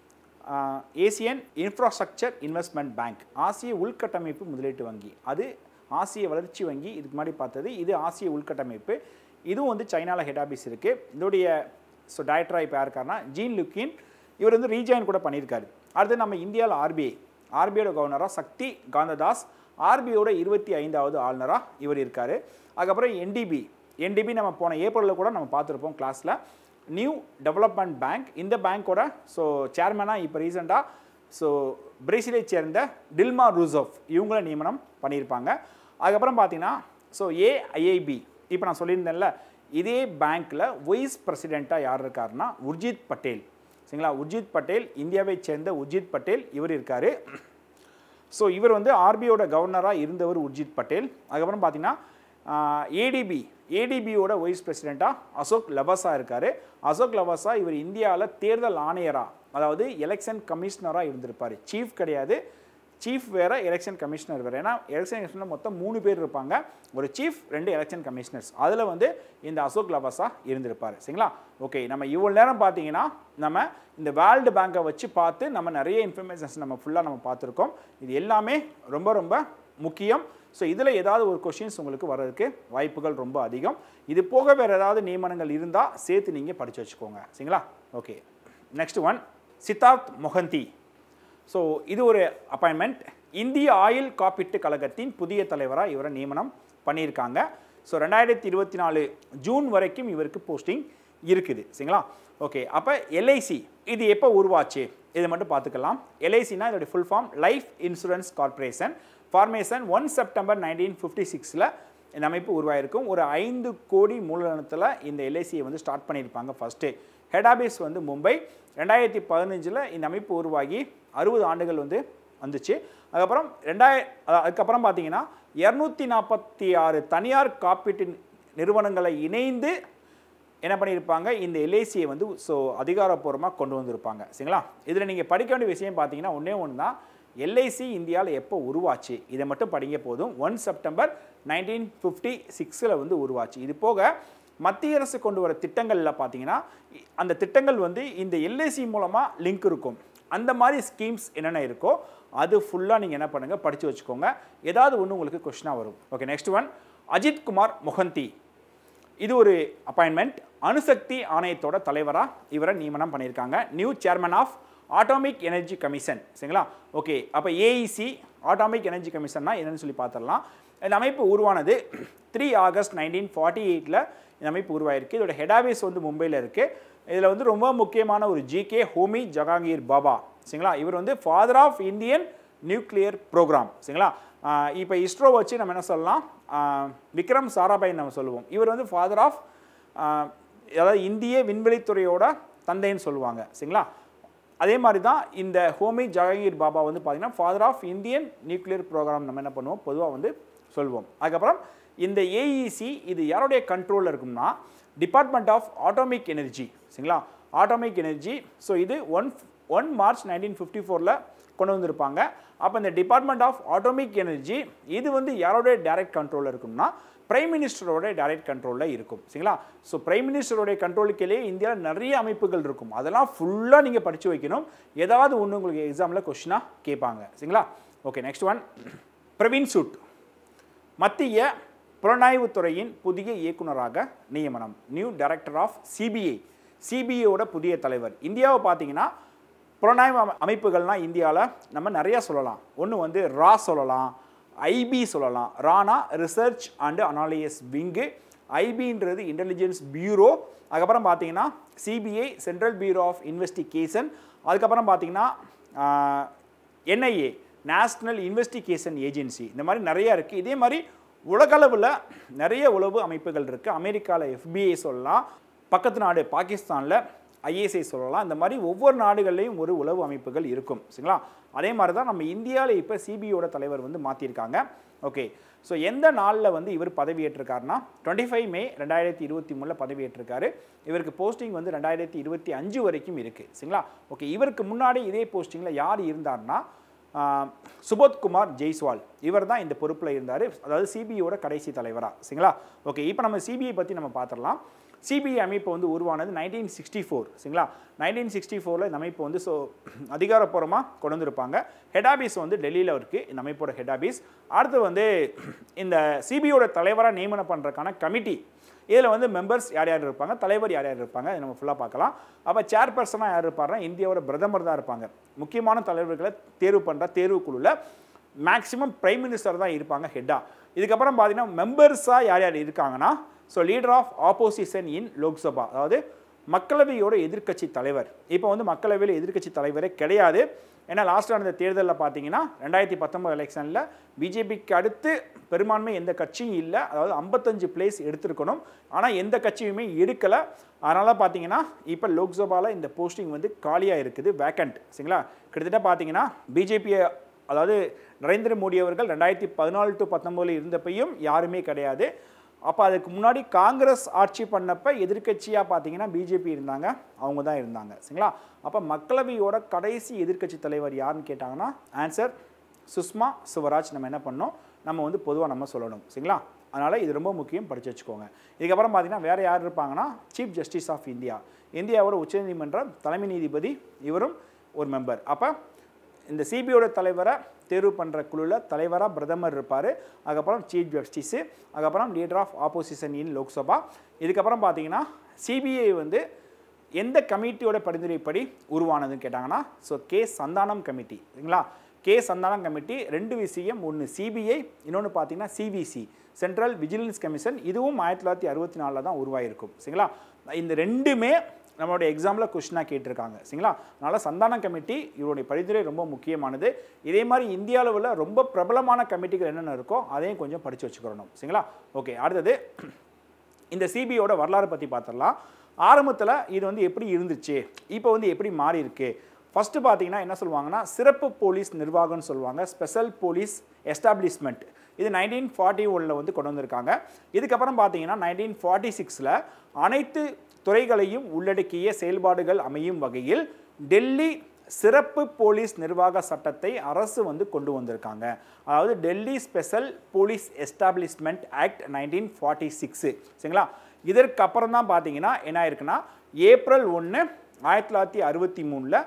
Asian Infrastructure Investment Bank ஆசிய உள்கட்டமைப்பு முதலீட்டு வங்கி அது ஆசிய வளர்ச்சி வங்கி இதுக்கு முன்னாடி பார்த்தது இது ஆசிய உள்கட்டமைப்பு இதுவும் வந்து சைனாவில் ஹெட் ஆஃபீஸ் இருக்குது இதோடைய ஸோ டைரக்டராக இப்போ யாருக்காருன்னா ஜீன் லுக்கின் இவர் வந்து ரீஜாயின் கூட பண்ணியிருக்காரு அடுத்து நம்ம இந்தியாவில் ஆர்பிஐ ஆர்பிஐயோட கவர்னராக சக்தி காந்ததாஸ் ஆர்பிஐயோட இருபத்தி ஐந்தாவது ஆளுநராக இவர் இருக்கார் அதுக்கப்புறம் என்டிபி என்டிபி நம்ம போன ஏப்ரலில் கூட நம்ம பார்த்துருப்போம் கிளாஸில் நியூ டெவலப்மெண்ட் பேங்க் இந்த பேங்க்கோட ஸோ சேர்மனாக இப்போ ரீசெண்டாக ஸோ பிரேசிலை சேர்ந்த டில்மா ரூசோஃப் இவங்கள நியமனம் பண்ணியிருப்பாங்க அதுக்கப்புறம் பார்த்தீங்கன்னா ஸோ ஏஐஐபி இப்போ நான் சொல்லியிருந்தேன்ல இதே பேங்க்கில் வைஸ் பிரசிடெண்ட்டாக யார் இருக்காருன்னா உர்ஜித் பட்டேல் சரிங்களா உர்ஜித் பட்டேல் இந்தியாவை சேர்ந்த உர்ஜித் பட்டேல் இவர் இருக்கார் ஸோ இவர் வந்து ஆர்பிஐயோட கவர்னராக இருந்தவர் உர்ஜித் பட்டேல் அதுக்கப்புறம் பார்த்தீங்கன்னா ஏடிபி ஏடிபியோட வைஸ் பிரசிடெண்ட்டாக அசோக் லவாசா இருக்கார் அசோக் லவாசா இவர் இந்தியாவில் தேர்தல் ஆணையராக அதாவது எலெக்ஷன் கமிஷனராக இருந்திருப்பார் சீஃப் கிடையாது சீஃப் வேற எலெக்ஷன் கமிஷனர் வேறு ஏன்னா எலெக்ஷன் கமிஷனர் மொத்தம் மூணு பேர் இருப்பாங்க ஒரு சீஃப் ரெண்டு எலெக்ஷன் கமிஷனர்ஸ் அதில் வந்து இந்த அசோக் லவாசா இருந்திருப்பார் சரிங்களா ஓகே நம்ம இவ்வளோ நேரம் பார்த்தீங்கன்னா நம்ம இந்த வேர்ல்டு பேங்கை வச்சு பார்த்து நம்ம நிறைய இன்ஃபர்மேஷன்ஸ் நம்ம ஃபுல்லாக நம்ம பார்த்துருக்கோம் இது எல்லாமே ரொம்ப ரொம்ப முக்கியம் ஸோ இதில் ஏதாவது ஒரு கொஷின்ஸ் உங்களுக்கு வர்றதுக்கு வாய்ப்புகள் ரொம்ப அதிகம் இது போக வேறு ஏதாவது நியமனங்கள் இருந்தால் சேர்த்து நீங்கள் படித்து வச்சுக்கோங்க சரிங்களா okay next one Siddhartha Mohanty so இது ஒரு அப்பாயின்மெண்ட் இந்திய ஆயில் காப்பீட்டு கழகத்தின் புதிய தலைவராக இவரை நியமனம் பண்ணியிருக்காங்க ஸோ ரெண்டாயிரத்தி இருபத்தி நாலு ஜூன் வரைக்கும் இவருக்கு போஸ்டிங் இருக்குது சரிங்களா ஓகே அப்போ எல்ஐசி இது எப்போ உருவாச்சு இதை மட்டும் பார்த்துக்கலாம் எல்ஐசினா இதோட full form Life Insurance Corporation formation one September nineteen fifty சிக்ஸில் இந்த அமைப்பு உருவாயிருக்கும் ஒரு ஐந்து கோடி மூலதனத்தில் இந்த எல்ஐசியை வந்து ஸ்டார்ட் பண்ணியிருப்பாங்க ஃபஸ்ட்டு ஹெட் ஆஃபீஸ் வந்து மும்பை ரெண்டாயிரத்தி பதினஞ்சில் இந்த அமைப்பு உருவாகி அறுபது ஆண்டுகள் வந்து வந்துச்சு அதுக்கப்புறம் ரெண்டாய அஹ் அதுக்கப்புறம் பார்த்தீங்கன்னா இரநூத்தி நாற்பத்தி ஆறு தனியார் காப்பீட்டு நிறுவனங்களை இணைந்து என்ன பண்ணியிருப்பாங்க இந்த எல்ஐசியை வந்து ஸோ அதிகாரப்பூர்வமாக கொண்டு வந்திருப்பாங்க சரிங்களா இதில் நீங்கள் படிக்க வேண்டிய விஷயம் பார்த்தீங்கன்னா ஒன்றே ஒன்று தான் எல்ஐசி இந்தியாவில் எப்போ உருவாச்சு இதை மட்டும் படிங்க போதும் ஒன் செப்டம்பர் நைன்டீன் ஃபிஃப்டி சிக்ஸில் வந்து உருவாச்சு இது போக மத்திய அரசு கொண்டு வர திட்டங்களில் பார்த்தீங்கன்னா இ- அந்த திட்டங்கள் வந்து இந்த எல்ஐசி மூலமாக லிங்க் இருக்கும் அந்த மாதிரி ஸ்கீம்ஸ் என்னென்ன இருக்கோ அது ஃபுல்லாக நீங்கள் என்ன பண்ணுங்கள் படித்து வச்சுக்கோங்க ஏதாவது ஒன்று உங்களுக்கு கொஷினாக வரும் okay next one Ajit Kumar Mohanty இது ஒரு அப்பாயின்மெண்ட் அணுசக்தி ஆணையத்தோட தலைவராக இவரை நியமனம் பண்ணியிருக்காங்க new chairman of atomic Energy Commission சரிங்களா ஓகே அப்போ ஏஇசி ஆட்டோமிக் எனர்ஜி கமிஷன்னா என்னன்னு சொல்லி பார்த்துடலாம் இந்த அமைப்பு உருவானது த்ரீ ஆகஸ்ட் நைன்டீன் ஃபார்ட்டி எயிட்டில் இந்த அமைப்பு உருவாயிருக்கு இதோட ஹெட் ஆஃபீஸ் வந்து மும்பையில் இருக்குது இதில் வந்து ரொம்ப முக்கியமான ஒரு ஜிகே ஹோமி ஜகாங்கீர் பாபா சரிங்களா இவர் வந்து father of Indian nuclear programme சரிங்களா இப்போ இஸ்ரோ வச்சு நம்ம என்ன சொல்லலாம் ஆஹ் விக்ரம் சாராபாய் நம்ம சொல்லுவோம் இவர் வந்து ஃபாதர் ஆஃப் அதாவது இந்திய விண்வெளித்துறையோட தந்தைன்னு சொல்லுவாங்க சரிங்களா அதே மாதிரி தான் இந்த ஹோமி ஜஹாங்கீர் பாபா வந்து பார்த்தீங்கன்னா father of Indian nuclear programme நம்ம என்ன பண்ணுவோம் பொதுவாக வந்து சொல்லுவோம் அதுக்கப்புறம் இந்த ஏஇசி இது யாருடைய கண்ட்ரோலில் இருக்கும்னா டிபார்ட்மெண்ட் ஆஃப் ஆட்டோமிக் எனர்ஜி சரிங்களா ஆட்டோமிக் எனர்ஜி ஸோ இது one one March nineteen fifty ஃபோரில் கொண்டு வந்திருப்பாங்க அப்போ இந்த டிபார்ட்மெண்ட் ஆஃப் ஆட்டோமிக் எனர்ஜி இது வந்து யாரோடைய டைரக்ட் கண்ட்ரோலில் இருக்கும்னா பிரைம் மினிஸ்டரோட டைரக்ட் கண்ட்ரோலில் இருக்கும் சரிங்களா ஸோ பிரைம் மினிஸ்டரோடைய கண்ட்ரோலுக்கிலேயே இந்தியாவில் நிறைய அமைப்புகள் இருக்கும் அதெல்லாம் ஃபுல்லாக நீங்கள் படித்து வைக்கணும் ஏதாவது ஒன்று உங்களுக்கு எக்ஸாமில் கொஷினாக கேட்பாங்க சரிங்களா okay next one Praveen Sood மத்திய புலனாய்வுத் துறையின் புதிய இயக்குனராக நியமனம் நியூ டைரக்டர் ஆஃப் சிபிஐ சிபிஐயோட புதிய தலைவர் இந்தியாவை பார்த்தீங்கன்னா புலனாய்வு அமை- அமைப்புகள்லாம் இந்தியாவில் நம்ம நிறையா சொல்லலாம் ஒன்று வந்து ரா சொல்லலாம் ஐபி சொல்லலாம் ரானா ரிசர்ச் அண்டு அனாலியஸ் விங்கு ஐபின்றது இன்டெலிஜென்ஸ் பியூரோ அதுக்கப்புறம் பார்த்தீங்கன்னா CBI central bureau of investigation அதுக்கப்புறம் பார்த்தீங்கன்னா என்ஐஏ நேஷ்னல் இன்வெஸ்டிகேஷன் ஏஜென்சி இந்த மாதிரி நிறையா இருக்குது இதே மாதிரி உலகளவில் நிறைய உளவு அமைப்புகள் இருக்குது அமெரிக்காவில் எஃபிஐ சொல்லலாம் பக்கத்து நாடு பாகிஸ்தானில் ஐஏஎஸ்ஐ சொல்லலாம் இந்த மாதிரி ஒவ்வொரு நாடுகள்லையும் ஒரு உளவு அமைப்புகள் இருக்கும் சரிங்களா அதே மாதிரி தான் நம்ம இந்தியாவில் இப்போ சிபிஐயோட தலைவர் வந்து மாற்றிருக்காங்க ஓகே ஸோ எந்த நாளில் வந்து இவர் பதவியேற்றிருக்காருன்னா டுவெண்ட்டி ஃபைவ் மே ரெண்டாயிரத்தி இருபத்தி மூணில் பதவியேற்றிருக்காரு இவருக்கு போஸ்டிங் வந்து ரெண்டாயிரத்தி இருபத்தி அஞ்சு வரைக்கும் இருக்குது சரிங்களா ஓகே இவருக்கு முன்னாடி இதே போஸ்டிங்கில் யார் இருந்தார்னா ஆஹ், சுபோத் குமார் ஜெய்ஸ்வால் இவர் தான் இந்த பொறுப்பில் இருந்தார் அதாவது சிபிஐயோட கடைசி தலைவராக சரிங்களா ஓகே இப்போ நம்ம சிபிஐ பற்றி நம்ம பார்த்துடலாம் சிபிஐ அமைப்பு வந்து உருவானது நைன்டீன் சிக்ஸ்டி ஃபோர் சரிங்களா நைன்டீன் சிக்ஸ்டி ஃபோரில் இந்த அமைப்பு வந்து ஸோ அதிகாரப்பூர்வமாக கொண்டு வந்திருப்பாங்க ஹெட் ஆபீஸ் வந்து டெல்லியில் இருக்குது இந்த அமைப்போட ஹெட் ஆபீஸ் அடுத்து வந்து இந்த சிபிஐயோட தலைவராக நியமனம் பண்ணுறதுக்கான கமிட்டி இதில் வந்து மெம்பர்ஸ் யார் யார் இருப்பாங்க தலைவர் யார் யார் இருப்பாங்க இதை நம்ம ஃபுல்லாக பார்க்கலாம் அப்போ சேர்பர்சனாக யார் இருப்பாருன்னா இந்தியாவோட பிரதமர் தான் இருப்பாங்க முக்கியமான தலைவர்களை தேர்வு பண்ணுற தேர்வு குழுவில் மேக்ஸிமம் பிரைம் மினிஸ்டர் தான் இருப்பாங்க ஹெட்டாக இதுக்கப்புறம் பார்த்தீங்கன்னா மெம்பர்ஸாக யார் யார் இருக்காங்கன்னா so leader of opposition in Lok Sabha அதாவது மக்களவையோட எதிர்க்கட்சி தலைவர் இப்போ வந்து மக்களவையில் எதிர்க்கட்சி தலைவரே கிடையாது ஏன்னா லாஸ்ட் நடந்த தேர்தலில் பார்த்தீங்கன்னா ரெண்டாயிரத்தி பத்தொம்பது எலெக்ஷனில் பிஜேபிக்கு அடுத்து பெரும்பான்மை எந்த கட்சியும் இல்லை அதாவது ஐம்பத்தஞ்சு பிளேஸ் எடுத்திருக்கணும் ஆனால் எந்த கட்சியுமே எடுக்கலை அதனால் பார்த்தீங்கன்னா இப்போ லோக்சபாவில் இந்த போஸ்டிங் வந்து காலியாக இருக்குது வேக்கண்ட் சரிங்களா கிட்டத்தட்ட பார்த்தீங்கன்னா பிஜேபியை அதாவது நரேந்திர மோடி அவர்கள் ரெண்டாயிரத்தி பதினாலு டு பத்தொம்போதில் இருந்தப்பையும் யாருமே கிடையாது அப்போ அதுக்கு முன்னாடி காங்கிரஸ் ஆட்சி பண்ணப்ப எதிர்க்கட்சியாக பார்த்தீங்கன்னா பிஜேபி இருந்தாங்க அவங்க தான் இருந்தாங்க சரிங்களா அப்போ மக்களவையோட கடைசி எதிர்க்கட்சி தலைவர் யாருன்னு கேட்டாங்கன்னா ஆன்சர் சுஷ்மா சுவராஜ் நம்ம என்ன பண்ணோம் நம்ம வந்து பொதுவாக நம்ம சொல்லணும் சரிங்களா அதனால் இது ரொம்ப முக்கியம் படித்து வச்சுக்கோங்க இதுக்கப்புறம் பார்த்தீங்கன்னா வேறு யார் இருப்பாங்கன்னா சீஃப் ஜஸ்டிஸ் ஆஃப் இந்தியா இந்தியாவோட உச்சநீதிமன்ற தலைமை நீதிபதி இவரும் ஒரு மெம்பர் அப்போ இந்த சிபிஐயோட தலைவரை தேர்வு பண்ணுற குழுவில் தலைவராக பிரதமர் இருப்பார் அதுக்கப்புறம் சீஃப் ஜஸ்டிஸு அதுக்கப்புறம் leader of opposition in Lok Sabha இதுக்கப்புறம் பார்த்தீங்கன்னா சிபிஐ வந்து எந்த கமிட்டியோட பரிந்துரைப்படி உருவானதுன்னு கேட்டாங்கன்னா ஸோ கே சந்தானம் கமிட்டி சரிங்களா கே சந்தானம் கமிட்டி ரெண்டு விஷயம் ஒன்று சிபிஐ இன்னொன்று பார்த்தீங்கன்னா சிவிசி சென்ட்ரல் விஜிலன்ஸ் கமிஷன் இதுவும் ஆயிரத்தி தொள்ளாயிரத்தி அறுபத்தி நாலில் தான் உருவாயிருக்கும் சரிங்களா இந்த ரெண்டுமே நம்மளோட எக்ஸாமில் கொஷினாக கேட்டிருக்காங்க சரிங்களா அதனால் சந்தானம் கமிட்டி இவருடைய பரிந்துரை ரொம்ப முக்கியமானது இதே மாதிரி இந்திய அளவில் ரொம்ப பிரபலமான கமிட்டிகள் என்னென்ன இருக்கோ அதையும் கொஞ்சம் படித்து வச்சுக்கிறணும் சரிங்களா ஓகே அடுத்தது இந்த சிபிஐயோட வரலாறு பற்றி பார்த்துடலாம் ஆரம்பத்தில் இது வந்து எப்படி இருந்துச்சு இப்போ வந்து எப்படி மாறி இருக்கு ஃபஸ்ட்டு பார்த்தீங்கன்னா என்ன சொல்லுவாங்கன்னா சிறப்பு போலீஸ் நிர்வாகம்னு சொல்லுவாங்க ஸ்பெஷல் போலீஸ் எஸ்டாப்ளிஷ்மெண்ட் இது நைன்டீன் ஃபார்ட்டி ஒனில் வந்து கொண்டு வந்திருக்காங்க இதுக்கப்புறம் பார்த்தீங்கன்னா நைன்டீன் ஃபார்ட்டி சிக்ஸில் அனைத்து துறைகளையும் உள்ளடக்கிய செயல்பாடுகள் அமையும் வகையில் டெல்லி சிறப்பு போலீஸ் நிர்வாக சட்டத்தை அரசு வந்து கொண்டு வந்திருக்காங்க அதாவது Delhi special police establishment act nineteen forty six சரிங்களா இதற்கு அப்புறம் தான் பார்த்தீங்கன்னா என்ன ஆயிருக்குன்னா ஏப்ரல் ஒன்று ஆயிரத்தி தொள்ளாயிரத்தி அறுபத்தி மூணில்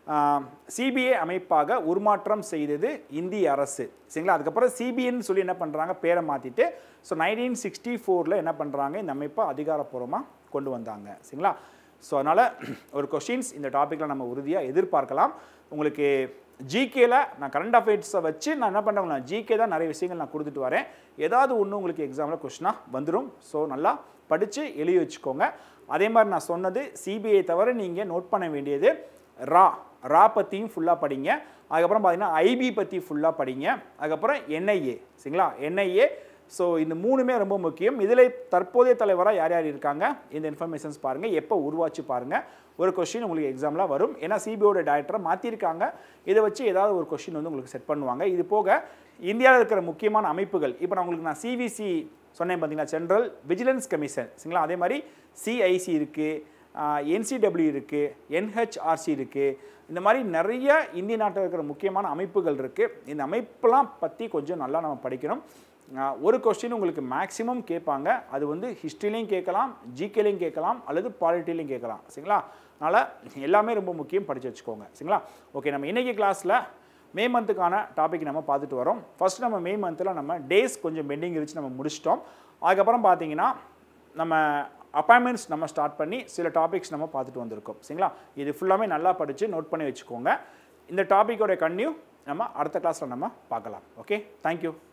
சிபிஐ அமைப்பாக உருமாற்றம் செய்தது இந்திய அரசு சரிங்களா அதுக்கப்புறம் சிபிஐன்னு சொல்லி என்ன பண்ணுறாங்க பேரை மாற்றிட்டு ஸோ நைன்டீன் சிக்ஸ்டி ஃபோரில் என்ன பண்ணுறாங்க இந்த அமைப்பை அதிகாரப்பூர்வமாக கொண்டு வந்தாங்க சரிங்களா ஸோ அதனால் ஒரு கொஷின்ஸ் இந்த டாப்பிக்கில் நம்ம உறுதியாக எதிர்பார்க்கலாம் உங்களுக்கு ஜிகேல நான் கரண்ட் அஃபேர்ஸை வச்சு நான் என்ன பண்ணுறேன் ஜிகே தான் நிறைய விஷயங்கள் நான் கொடுத்துட்டு வரேன் ஏதாவது ஒன்று உங்களுக்கு எக்ஸாமில் கொஷினாக வந்துடும் ஸோ நல்லா படித்து எழுதி வச்சுக்கோங்க அதே மாதிரி நான் சொன்னது சிபிஐ தவிர நீங்கள் நோட் பண்ண வேண்டியது ரா ரா பற்றியும் ஃபுல்லாக படிங்க அதுக்கப்புறம் பார்த்தீங்கன்னா ஐபி பற்றி ஃபுல்லாக படிங்க அதுக்கப்புறம் என்ஐஏ சரிங்களா என்ஐஏ ஸோ இந்த மூணுமே ரொம்ப முக்கியம் இதில் தற்போதைய தலைவராக யார் யார் இருக்காங்க இந்த இன்ஃபர்மேஷன்ஸ் பாருங்கள் எப்போ உருவாச்சு பாருங்கள் ஒரு கொஷின் உங்களுக்கு எக்ஸாமில் வரும் ஏன்னா சிபிஐயோட டேரக்டரை மாற்றிருக்காங்க இதை வச்சு ஏதாவது ஒரு கொஷின் வந்து உங்களுக்கு செட் பண்ணுவாங்க இது போக இந்தியாவில் இருக்கிற முக்கியமான அமைப்புகள் இப்போ நான் உங்களுக்கு நான் சிவிசி சொன்னேன் பார்த்தீங்களா சென்ட்ரல் விஜிலன்ஸ் கமிஷன் சரிங்களா அதே மாதிரி சிஐசி இருக்குது என்சிடபிள்யூ இருக்குது என்ஹெச்ஆர்சி இருக்குது இந்த மாதிரி நிறைய இந்திய நாட்டில் இருக்கிற முக்கியமான அமைப்புகள் இருக்குது இந்த அமைப்பெல்லாம் பற்றி கொஞ்சம் நல்லா நம்ம படிக்கணும் ஆஹ் ஒரு கொஸ்டின் உங்களுக்கு மேக்ஸிமம் கேட்பாங்க அது வந்து ஹிஸ்ட்ரிலையும் கேட்கலாம் ஜிகேலையும் கேட்கலாம் அல்லது பாலிட்டிலையும் கேட்கலாம் சரிங்களா அதனால் எல்லாமே ரொம்ப முக்கியம் படித்து வச்சுக்கோங்க சரிங்களா ஓகே நம்ம இன்றைக்கி கிளாஸில் மே மந்த்துக்கான டாபிக் நம்ம பார்த்துட்டு வரோம் ஃபர்ஸ்ட் நம்ம மே மந்தில் நம்ம டேஸ் கொஞ்சம் பெண்டிங் இருந்துச்சு நம்ம முடிச்சிட்டோம் அதுக்கப்புறம் பார்த்தீங்கன்னா நம்ம அப்பாயின்மெண்ட்ஸ் நம்ம ஸ்டார்ட் பண்ணி சில டாபிக்ஸ் நம்ம பார்த்துட்டு வந்திருக்கோம் சரிங்களா இது ஃபுல்லாமே நல்லா படித்து நோட் பண்ணி வச்சுக்கோங்க இந்த டாப்பிக்கோட கன்டினியூ நம்ம அடுத்த கிளாஸில் நம்ம பார்க்கலாம் ஓகே தேங்க்யூ